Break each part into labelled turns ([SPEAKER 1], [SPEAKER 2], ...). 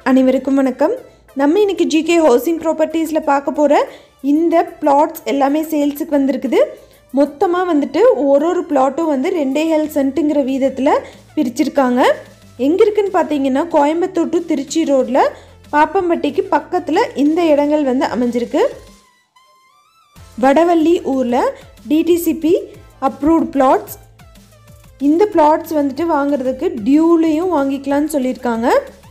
[SPEAKER 1] அனைவருக்கும் வணக்கம் நம்ம இன்னைக்கு ஜிகே ஹவுசிங் ப்ராப்பர்ட்டிஸில் பார்க்க போகிற இந்த பிளாட்ஸ் எல்லாமே சேல்ஸுக்கு வந்திருக்குது மொத்தமாக வந்துட்டு ஒரு ஒரு பிளாட்டும் வந்து ரெண்டே ஹெல் சென்ட்டுங்கிற வீதத்தில் பிரிச்சிருக்காங்க எங்கே இருக்குன்னு பார்த்தீங்கன்னா கோயம்புத்தூர் டு திருச்சி ரோட்டில் பாப்பம்பட்டிக்கு பக்கத்தில் இந்த இடங்கள் வந்து அமைஞ்சிருக்கு வடவள்ளி ஊரில் டிடிசிபி அப்ரூவ்ட் பிளாட்ஸ் இந்த பிளாட்ஸ் வந்துட்டு வாங்குறதுக்கு டியூலையும் வாங்கிக்கலாம்னு சொல்லியிருக்காங்க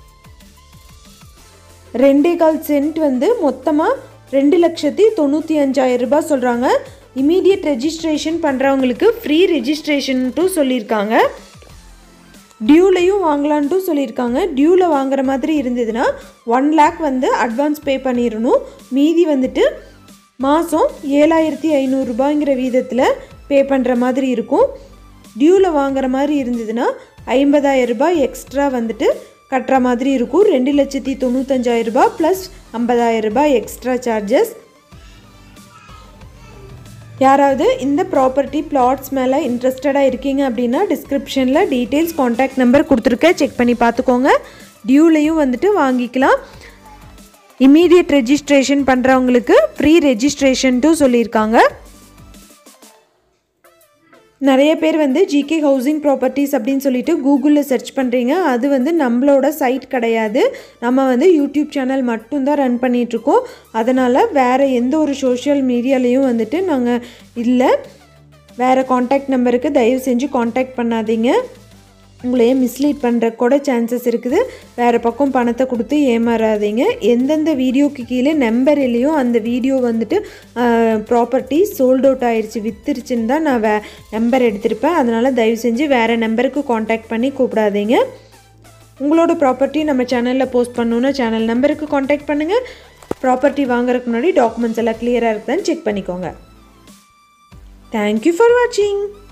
[SPEAKER 1] ரெண்டே கால் சென்ட் வந்து மொத்தமாக ரெண்டு லட்சத்தி தொண்ணூற்றி அஞ்சாயிரம் ரூபாய் சொல்கிறாங்க இமீடியட் ரெஜிஸ்ட்ரேஷன் பண்ணுறவங்களுக்கு ஃப்ரீ ரெஜிஸ்ட்ரேஷன்ட்டும் சொல்லியிருக்காங்க டியூலையும் வாங்கலான்ட்டும் சொல்லியிருக்காங்க டியூவில் வாங்குற மாதிரி இருந்ததுன்னா ஒன் லேக் வந்து அட்வான்ஸ் பே பண்ணிடணும் மீதி வந்துட்டு மாதம் ஏழாயிரத்தி ஐநூறுரூபாங்கிற வீதத்தில் பே பண்ணுற மாதிரி இருக்கும் டியூவில் வாங்குற மாதிரி இருந்ததுன்னா ஐம்பதாயிரம் ரூபாய் எக்ஸ்ட்ரா வந்துட்டு கட்டுற மாதிரி இருக்கும் ரெண்டு லட்சத்தி தொண்ணூத்தஞ்சாயிரம் ரூபாய் ப்ளஸ் ஐம்பதாயிரம் ரூபாய் எக்ஸ்ட்ரா சார்ஜஸ் யாராவது இந்த ப்ராப்பர்ட்டி பிளாட்ஸ் மேலே இன்ட்ரெஸ்டடாக இருக்கீங்க அப்படின்னா டிஸ்கிரிப்ஷனில் டீட்டெயில்ஸ் காண்டாக்ட் நம்பர் கொடுத்துருக்கேன் செக் பண்ணி பார்த்துக்கோங்க டியூலையும் வந்துட்டு வாங்கிக்கலாம் இமீடியட் ரெஜிஸ்ட்ரேஷன் பண்ணுறவங்களுக்கு ஃப்ரீ ரெஜிஸ்ட்ரேஷன்ட்டும் சொல்லியிருக்காங்க நிறைய பேர் வந்து ஜிகே ஹவுசிங் ப்ராப்பர்ட்டிஸ் அப்படின்னு சொல்லிட்டு கூகுளில் சர்ச் பண்ணுறீங்க அது வந்து நம்மளோட சைட் கிடையாது நம்ம வந்து யூடியூப் சேனல் மட்டும்தான் ரன் பண்ணிகிட்ருக்கோம் அதனால் வேறு எந்த ஒரு சோஷியல் மீடியாலேயும் வந்துட்டு நாங்கள் இல்லை வேறு காண்டாக்ட் நம்பருக்கு தயவு செஞ்சு காண்டாக்ட் பண்ணாதீங்க உங்களையே மிஸ்லீட் பண்ணுற கூட சான்சஸ் இருக்குது வேறு பக்கம் பணத்தை கொடுத்து ஏமாறாதீங்க எந்தெந்த வீடியோக்கு கீழே நம்பர் இல்லையோ அந்த வீடியோ வந்துட்டு ப்ராப்பர்ட்டி சோல்ட் அவுட் ஆயிடுச்சு வித்துருச்சுன்னு தான் நான் வே நம்பர் எடுத்திருப்பேன் அதனால் தயவு செஞ்சு வேறு நம்பருக்கு காண்டாக்ட் பண்ணி கூப்பிடாதீங்க உங்களோட ப்ராப்பர்ட்டி நம்ம சேனலில் போஸ்ட் பண்ணணுன்னா சேனல் நம்பருக்கு காண்டாக்ட் பண்ணுங்கள் ப்ராப்பர்ட்டி வாங்குறதுக்கு முன்னாடி டாக்குமெண்ட்ஸ் எல்லாம் கிளியராக இருக்குதான்னு செக் பண்ணிக்கோங்க தேங்க்யூ ஃபார் வாட்சிங்